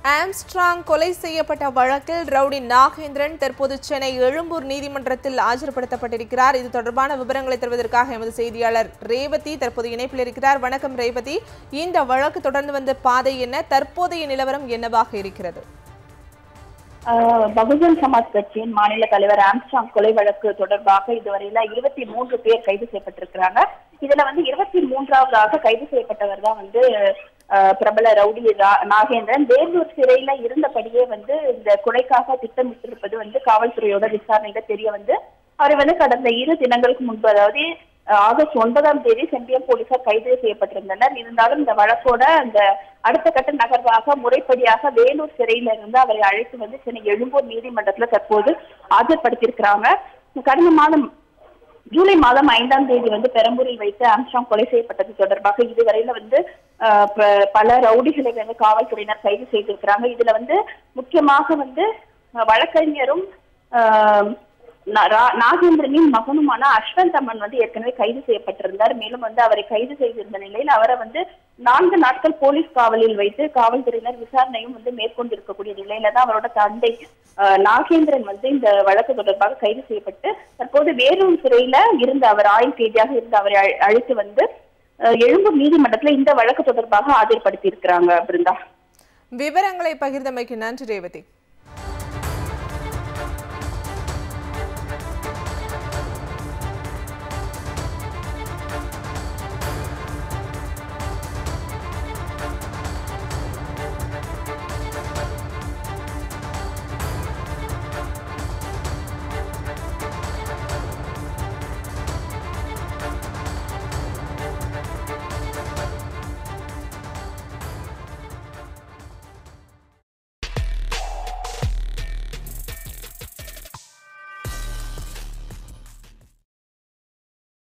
Armstrong கொலை செய்யப்பட்ட வழக்கில் ரவுடி நாகேந்திரன் தற்போது சென்னை எழும்பூர் நீதிமன்றத்தில் ஆஜர்படுத்தப்பட்டிருக்கிறார் இது தொடர்பான விவரங்களை தருவதற்காக எமது செய்தியாளர் ரேவதி தற்போது இணைப்பில் இருக்கிறார் வணக்கம் ரேவதி இந்த வழக்கு தொடர்ந்து வந்த பாதை என்ன தற்போதைய நிலவரம் என்னவாக இருக்கிறது ஆஹ் பகுஜன் சமாஜ் கட்சியின் மாநில தலைவர் ஆம்ஸ்டாங் கொலை வழக்கு தொடர்பாக இதுவரையில இருபத்தி மூன்று பேர் கைது செய்யப்பட்டிருக்கிறாங்க இதுல வந்து இருபத்தி மூன்றாவதாக கைது செய்யப்பட்டவர் தான் வந்து ஆஹ் பிரபல ரவுடி ரா- நாகேந்திரன் வேலூர் சிறையில இருந்தபடியே வந்து இந்த கொலைக்காக திட்டமிட்டிருப்பது வந்து காவல்துறையோட விசாரணையில தெரிய வந்து அவரை வந்து கடந்த இரு தினங்களுக்கு முன்பு அதாவது ஆஹ் ஆகஸ்ட் ஒன்பதாம் தேதி செம்பியம் போலீசார் கைது செய்யப்பட்டிருந்தனர் இருந்தாலும் இந்த வழக்கோட அந்த அடுத்த கட்ட நகர்வாக முறைப்படியாக வேலூர் சிறையில இருந்து அவரை அழைத்து வந்து சென்னை எழும்பூர் நீதிமன்றத்துல தற்போது ஆஜர்படுத்தியிருக்கிறாங்க கடந்த மாதம் ஜூலை மாதம் ஐந்தாம் தேதி வந்து பெரம்பூரில் வைத்து ஆம்ஸ்ட்ராங் கொலை செய்யப்பட்டது தொடர்பாக இதுவரையில வந்து ஆஹ், ப- பல ரவுடிகளை வந்து காவல்துறையினர் கைது செய்திருக்கிறாங்க இதுல வந்து முக்கியமாக வந்து அஹ், வழக்கறிஞரும் ஆஹ், நா- ரா- நாகேந்திரனின் மகனுமான அஸ்வந்த் அம்மன் வந்து ஏற்கனவே கைது செய்யப்பட்டிருந்தார் மேலும் வந்து அவரை கைது செய்திருந்த நிலையில் அவரை வந்து நான்கு நாட்கள் போலீஸ் காவலில் வைத்து காவல்துறையினர் விசாரணையும் வந்து மேற்கொண்டிருக்கக்கூடிய நிலையில தான் அவரோட தந்தை ஆஹ், நாகேந்திரன் வந்து இந்த வழக்கு தொடர்பாக கைது செய்யப்பட்டு தற்போது வேலூர் சிறையில இருந்த அவர் ஆயுள் கைதியாக இருந்த அவரை அழ- அழைத்து வந்து ஆஹ், எழும்பூர் நீதிமன்றத்துல இந்த வழக்கு தொடர்பாக ஆஜர்படுத்தி இருக்கிறாங்க பிருந்தா விவரங்களை பகிர்ந்தமைக்கு நன்றி ரேவதி